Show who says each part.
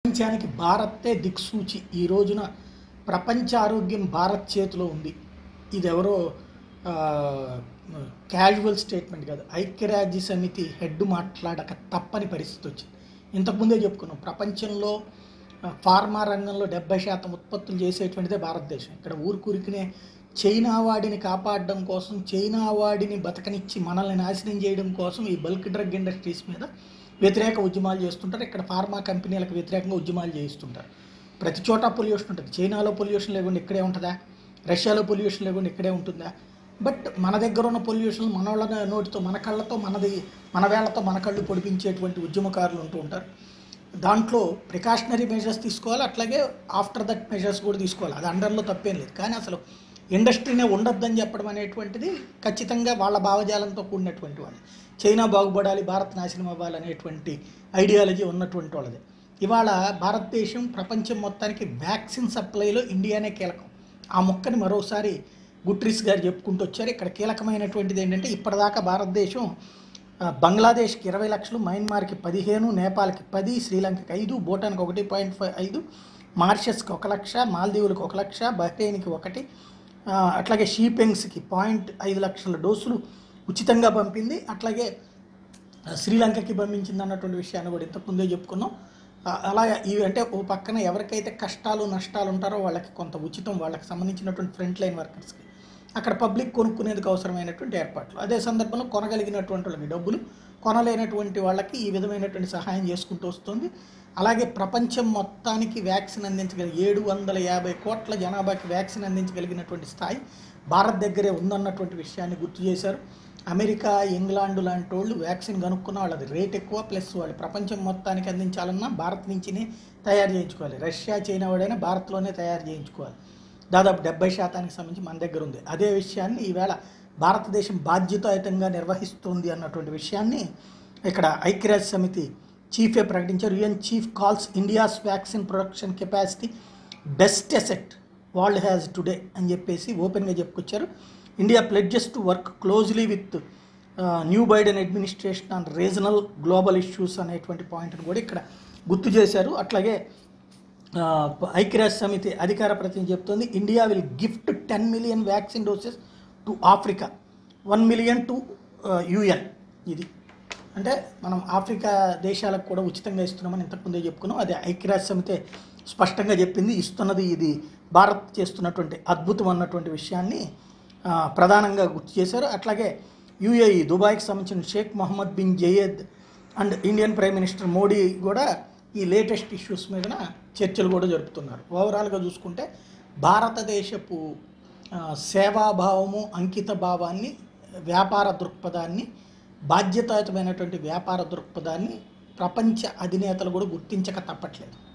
Speaker 1: ప్రపంచానికి భారతే దిక్సూచి ఈ రోజున ప్రపంచ ఆరోగ్యం భారత్ చేతిలో ఉంది ఇది ఎవరో క్యాజువల్ స్టేట్మెంట్ కాదు ఐక్యరాజ్య సమితి హెడ్ మాట్లాడక తప్పని పరిస్థితి వచ్చింది ఇంతకుముందే చెప్పుకున్నాం ప్రపంచంలో ఆ, ఫార్మా రంగంలో డెబ్బై శాతం ఉత్పత్తులు చేసేటువంటిదే భారతదేశం ఇక్కడ ఊరుకూరికినే చైనా వాడిని కాపాడడం కోసం చైనా వాడిని బతకనిచ్చి మనల్ని నాశనం చేయడం కోసం ఈ బల్క్ డ్రగ్ ఇండస్ట్రీస్ మీద వ్యతిరేక ఉద్యమాలు చేస్తుంటారు ఇక్కడ ఫార్మా కంపెనీలకు వ్యతిరేకంగా ఉద్యమాలు చేయిస్తుంటారు ప్రతి చోట పొల్యూషన్ ఉంటుంది చైనాలో పొల్యూషన్ లేకుండా ఇక్కడే ఉంటుందా రష్యాలో పొల్యూషన్ లేకుండా ఇక్కడే ఉంటుందా బట్ మన దగ్గర ఉన్న పొల్యూషన్ మన వాళ్ళ నోటితో మన కళ్ళతో మనది మన వేళ్లతో మన కళ్ళు పొడిపించేటువంటి ఉద్యమకారులు ఉంటూ ఉంటారు దాంట్లో ప్రికాషనరీ మెజర్స్ తీసుకోవాలి అట్లాగే ఆఫ్టర్ దట్ మెజర్స్ కూడా తీసుకోవాలి అది అండర్లో తప్పేం లేదు కానీ అసలు ఇండస్ట్రీనే ఉండొద్దని చెప్పడం అనేటువంటిది ఖచ్చితంగా వాళ్ళ భావజాలంతో కూడినటువంటి వాళ్ళు చైనా బాగుపడాలి భారత్ నాశనం అవ్వాలనేటువంటి ఐడియాలజీ ఉన్నటువంటి వాళ్ళది ఇవాళ భారతదేశం ప్రపంచం మొత్తానికి వ్యాక్సిన్ సప్లైలో ఇండియానే కీలకం ఆ మొక్కని మరోసారి గుట్రిస్ గారు చెప్పుకుంటూ వచ్చారు ఇక్కడ కీలకమైనటువంటిది ఏంటంటే ఇప్పటిదాకా భారతదేశం ఆ, బంగ్లాదేశ్కి ఇరవై లక్షలు మయన్మార్కి పదిహేను నేపాల్కి పది శ్రీలంకకి ఐదు భూటాన్కి ఒకటి పాయింట్ ఫైవ్ ఐదు మారిషస్కి ఒక లక్ష మాల్దీవులకు ఒక లక్ష బహ్రెయిన్కి ఒకటి ఆ, అట్లాగే షీపెంగ్స్కి పాయింట్ ఐదు లక్షల డోసులు ఉచితంగా పంపింది అట్లాగే ఆ, శ్రీలంకకి పంపించింది అన్నటువంటి విషయాన్ని కూడా ఇంతకుముందే చెప్పుకున్నాం ఆ, అలాగే ఇవి అంటే ఓ పక్కన ఎవరికైతే కష్టాలు నష్టాలు ఉంటారో వాళ్ళకి కొంత ఉచితం వాళ్ళకి సంబంధించినటువంటి ఫ్రంట్ లైన్ వర్కర్స్కి అక్కడ పబ్లిక్ కొనుక్కునేందుకు అవసరమైనటువంటి ఏర్పాట్లు అదే సందర్భంలో కొనగలిగినటువంటి వాళ్ళకి డబ్బులు కొనలేనటువంటి వాళ్ళకి ఈ విధమైనటువంటి సహాయం చేసుకుంటూ వస్తుంది అలాగే ప్రపంచం మొత్తానికి వ్యాక్సిన్ అందించగలిగి ఏడు వందల యాభై కోట్ల జనాభాకి వ్యాక్సిన్ అందించగలిగినటువంటి స్థాయి భారత్ దగ్గరే ఉందన్నటువంటి విషయాన్ని గుర్తు చేశారు అమెరికా ఇంగ్లాండ్ లాంటి వాళ్ళు వ్యాక్సిన్ కనుక్కున్న వాళ్ళది రేట్ ఎక్కువ ప్లస్ వాళ్ళు ప్రపంచం మొత్తానికి అందించాలన్నా భారత్ నుంచినే తయారు చేయించుకోవాలి రష్యా చైనా వాడైనా భారత్లోనే తయారు చేయించుకోవాలి దాదాపు డెబ్బై శాతానికి సంబంధించి మన దగ్గర ఉంది అదే విషయాన్ని ఈవేళ భారతదేశం బాధ్యతాయుతంగా నిర్వహిస్తుంది అన్నటువంటి విషయాన్ని ఇక్కడ ఐక్యరాజ్య సమితి చీఫే ప్రకటించారు UN chief calls India's vaccine production capacity best asset world has today అని చెప్పేసి ఓపెన్గా చెప్పుకొచ్చారు India pledges to work closely with new Biden administration on regional global issues అనేటువంటి పాయింట్ని కూడా ఇక్కడ గుర్తు చేశారు అట్లాగే ఆ, ఐక్యరాజ్య సమితి అధికార ప్రతినిధి చెప్తోంది India will gift ten million vaccine doses to Africa one million to UN ఇది అంటే మనం ఆఫ్రికా దేశాలకు కూడా ఉచితంగా ఇస్తున్నామని ఇంతకుముందే చెప్పుకున్నాం అదే ఐక్యరాజ్య సమితి స్పష్టంగా చెప్పింది ఇస్తున్నది ఇది భారత్ చేస్తున్నటువంటి అద్భుతం అన్నటువంటి విషయాన్ని ఆ, ప్రధానంగా గుర్తు చేశారు అట్లాగే యుఏఈ దుబాయ్కి సంబంధించిన Sheikh Mohammed bin Zayed and Indian prime minister Modi కూడా ఈ లేటెస్ట్ ఇష్యూస్ మీదన చర్చలు కూడా జరుపుతున్నారు ఓవరాల్గా చూసుకుంటే భారతదేశపు ఆ, సేవాభావము అంకిత భావాన్ని వ్యాపార దృక్పథాన్ని బాధ్యతాయుతమైనటువంటి వ్యాపార దృక్పథాన్ని ప్రపంచ అధినేతలు కూడా గుర్తించక తప్పట్లేదు